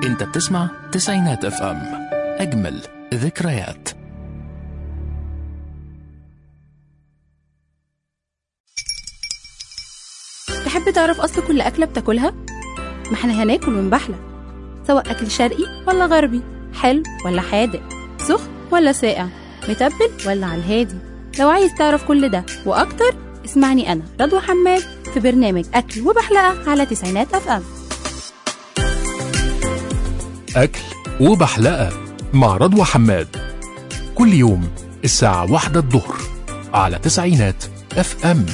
انت بتسمع تسعينات اف ام اجمل ذكريات تحب تعرف أصل كل أكلة بتاكلها؟ ما احنا هناكل ونبحلى سواء أكل شرقي ولا غربي حلو ولا حادق سخن ولا ساقع متبل ولا على الهادي لو عايز تعرف كل ده وأكتر اسمعني أنا رضوى حماد في برنامج أكل وبحلقة على تسعينات أف أم اكل وبحلقه مع رضوى حماد كل يوم الساعه واحدة الظهر على تسعينات اف ام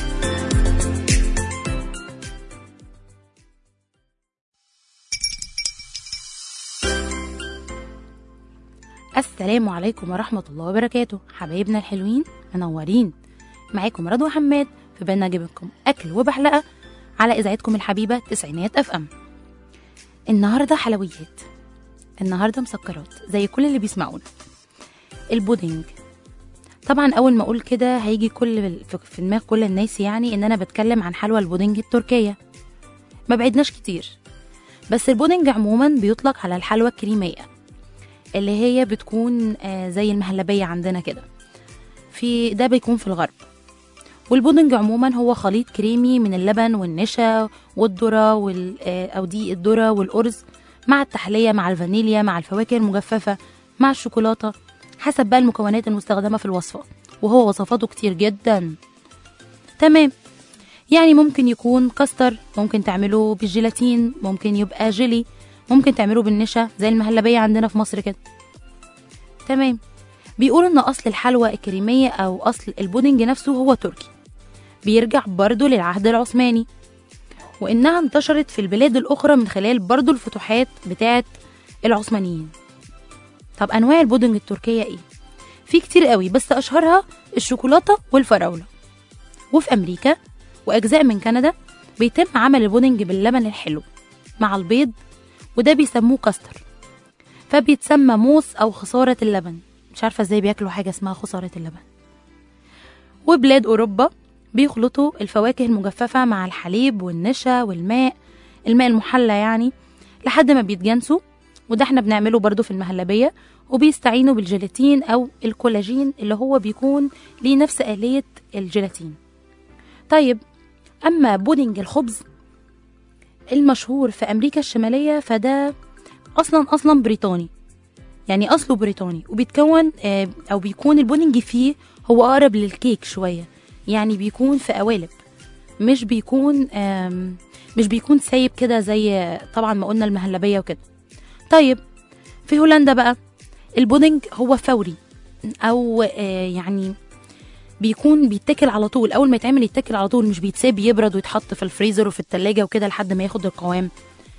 السلام عليكم ورحمة الله وبركاته حبايبنا الحلوين منورين معاكم رضوى حماد في برنامجكم أكل وبحلقة على إذاعتكم الحبيبة تسعينات أف أم النهاردة حلويات النهاردة مسكرات زي كل اللي بيسمعونا البودنج طبعا أول ما أقول كده هيجي كل في- في دماغ كل الناس يعني إن أنا بتكلم عن حلوى البودنج التركية ما بعدناش كتير بس البودنج عموما بيطلق على الحلوى الكريمية اللي هي بتكون آه، زي المهلبية عندنا كده في ده بيكون في الغرب والبودنج عموما هو خليط كريمي من اللبن والنشا والذرة وال آه، أو دي الذرة والأرز مع التحلية مع الفانيليا مع الفواكه المجففة مع الشوكولاتة حسب بقى المكونات المستخدمة في الوصفة وهو وصفاته كتير جدا تمام يعني ممكن يكون كاستر ممكن تعمله بالجيلاتين ممكن يبقى جيلي ممكن تعمله بالنشا زي المهلبية عندنا في مصر كده تمام بيقولوا ان اصل الحلوى الكريمية او اصل البودنج نفسه هو تركي بيرجع برضه للعهد العثماني وانها انتشرت في البلاد الاخرى من خلال برضه الفتوحات بتاعه العثمانيين طب انواع البودنج التركية ايه في كتير قوي بس اشهرها الشوكولاتة والفراولة وفي امريكا واجزاء من كندا بيتم عمل البودنج باللبن الحلو مع البيض وده بيسموه كاستر فبيتسمى موس او خسارة اللبن مش عارفة ازاي بياكلوا حاجة اسمها خسارة اللبن وبلاد اوروبا بيخلطوا الفواكه المجففة مع الحليب والنشا والماء الماء المحلى يعني لحد ما بيتجانسوا وده احنا بنعمله برضو في المهلبية وبيستعينوا بالجيلاتين او الكولاجين اللي هو بيكون ليه نفس آلية الجيلاتين طيب اما بودنج الخبز المشهور في امريكا الشمالية فده اصلا اصلا بريطاني يعني اصله بريطاني وبيتكون آه، او بيكون البودنج فيه هو اقرب للكيك شويه يعني بيكون في قوالب مش بيكون آم، مش بيكون سايب كده زي طبعا ما قلنا المهلبيه وكده طيب في هولندا بقى البودنج هو فوري او آه، يعني بيكون بيتاكل على طول اول ما يتعمل يتاكل على طول مش بيتساب يبرد ويتحط في الفريزر وفي التلاجة وكده لحد ما ياخد القوام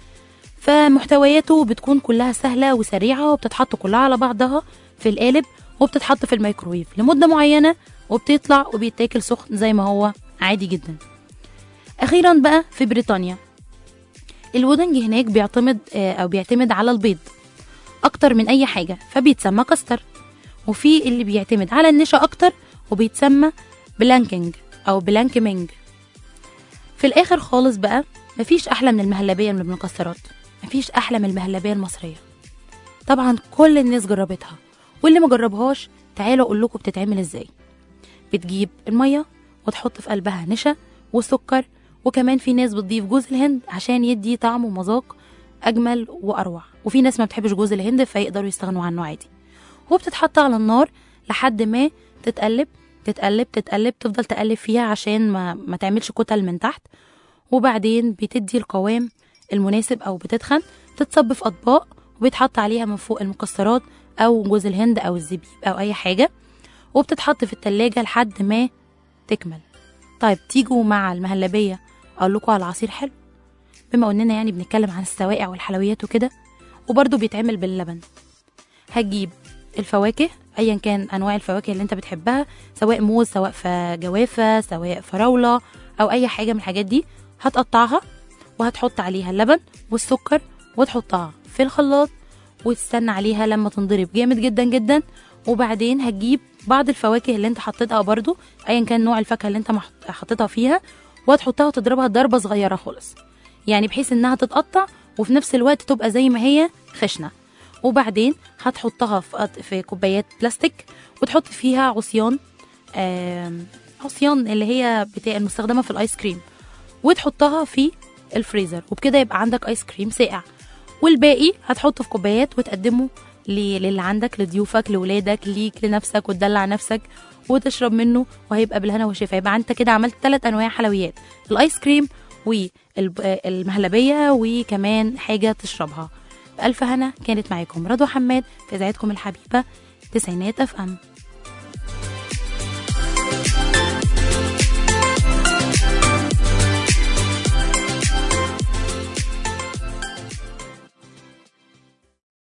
فمحتوياته بتكون كلها سهلة وسريعة وبتتحط كلها على بعضها في القالب وبتتحط في الميكرويف لمدة معينة وبتطلع وبيتاكل سخن زي ما هو عادي جدا أخيرا بقى في بريطانيا الودنج هناك بيعتمد آه، أو بيعتمد على البيض أكتر من أي حاجة فبيتسمى كاستر وفي اللي بيعتمد على النشا أكتر وبيتسمى بلانكينج أو بلانكمينج في الآخر خالص بقى مفيش أحلى من المهلبية من المكسرات مفيش أحلى من المهلبية المصرية طبعا كل الناس جربتها واللي ما جربهاش تعالوا أقول لكم بتتعمل إزاي بتجيب المية وتحط في قلبها نشا وسكر وكمان في ناس بتضيف جوز الهند عشان يدي طعم ومذاق أجمل وأروع وفي ناس ما بتحبش جوز الهند فيقدروا يستغنوا عنه عادي وبتتحط على النار لحد ما تتقلب تتقلب تتقلب تفضل تقلب فيها عشان ما, ما تعملش كتل من تحت وبعدين بتدي القوام المناسب او بتتخن تتصب في اطباق وبيتحط عليها من فوق المكسرات او جوز الهند او الزبيب او اي حاجه وبتتحط في التلاجة لحد ما تكمل طيب تيجوا مع المهلبيه اقول لكم على عصير حلو بما اننا يعني بنتكلم عن السواقع والحلويات وكده وبرده بيتعمل باللبن هتجيب الفواكه ايا كان انواع الفواكه اللي انت بتحبها سواء موز سواء ف- جوافه سواء فراوله او اي حاجه من الحاجات دي هتقطعها وهتحط عليها اللبن والسكر وتحطها في الخلاط وتستنى عليها لما تنضرب جامد جدا جدا وبعدين هتجيب بعض الفواكه اللي انت حطيتها برضو ايا كان نوع الفاكهه اللي انت محط- حطيتها فيها وهتحطها وتضربها ضربه صغيره خالص يعني بحيث انها تتقطع وفي نفس الوقت تبقى زي ما هي خشنه وبعدين هتحطها في قط- في كوبايات بلاستيك وتحط فيها عصيان آم، عصيان اللي هي بتاع المستخدمه في الايس كريم وتحطها في الفريزر وبكده يبقى عندك ايس كريم ساقع والباقي هتحطه في كوبايات وتقدمه ل- للي عندك لضيوفك لولادك ليك لنفسك وتدلع نفسك وتشرب منه وهيبقى بالهنا والشفا يبقى انت كده عملت ثلاث انواع حلويات الايس كريم والمهلبيه وكمان حاجه تشربها بألف هنا كانت معاكم رضوى حماد في اذاعتكم الحبيبه تسعينات اف ام